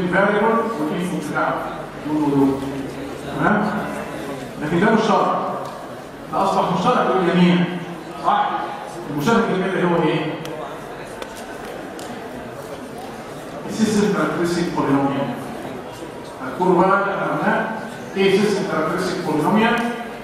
الفاريبل والانفوت بتاعه دول ودول تمام لكن ده مش شرط ده اصبح مشترك للجميع صح المشترك الجميع هو ايه السيستم كاركترستيك بولينوميال هتكونوا بقى احنا قلنا ايه سيستم كاركترستيك بولينوميال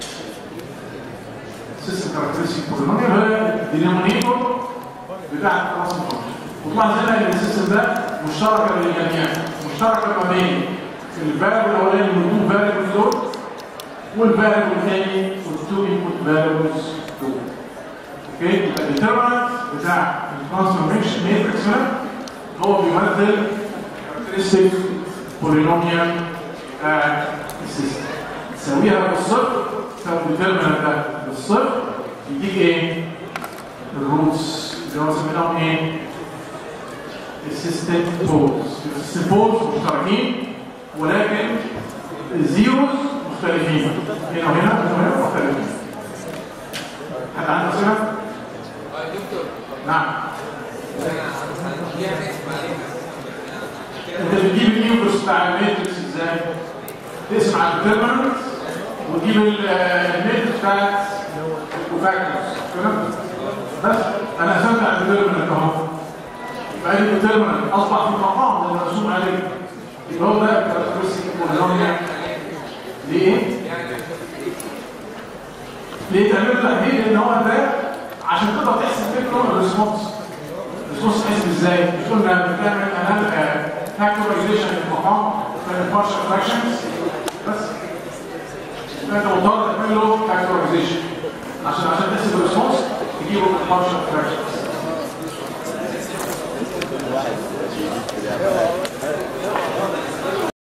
سيستم كاركترستيك بولينوميال هو الدينومينيتور بتاع الكلاس فانكشن وطلع هنا ان السيستم ده مشتركه للجميع مشتركه ما بين الفاريبل الاولاني والتو فاريبلز دول والفاريبل الثاني والتو انبوت فاريبلز دول اوكي يبقى الديترمنت بتاع الترانسفورميشن ماتريكس هنا هو بيمثل كاركترستيك بولينوميال بتاع السيستم تساويها بالصفر تساوي الديترمنت ده بالصفر يديك ايه؟ الروتس اللي هو سميناهم ايه؟ السيستم بولز السيستم بولز مشتركين ولكن الزيروز مختلفين هنا وهنا وهنا مختلفين حد عنده اسئله؟ دكتور نعم ليها اسم عليها انت بتجيب النيوكلس بتاع الماتريكس ازاي؟ تقسم على الديترمنت وتجيب ال- الماتريكس بتاعت الكوفاكتورز تمام؟ بس انا قسمت على الديترمنت اهو يبقى ادي الديترمنت اصبح في مقام اللي مرسوم عليه يبقى هو ده الكاركترستيك بولينوميال ليه؟ ليه تعمل لك ليه؟ لان هو ده عشان تقدر تحسب فكره الريسبونس الريسبونس تحسب ازاي؟ مش قلنا بتعمل انال فاكتورايزيشن للمقام من البارشال فراكشنز بس فانت مضطر تعمل له فاكتورايزيشن عشان عشان تحسب الريسبونس تجيبه من البارشال فراكشنز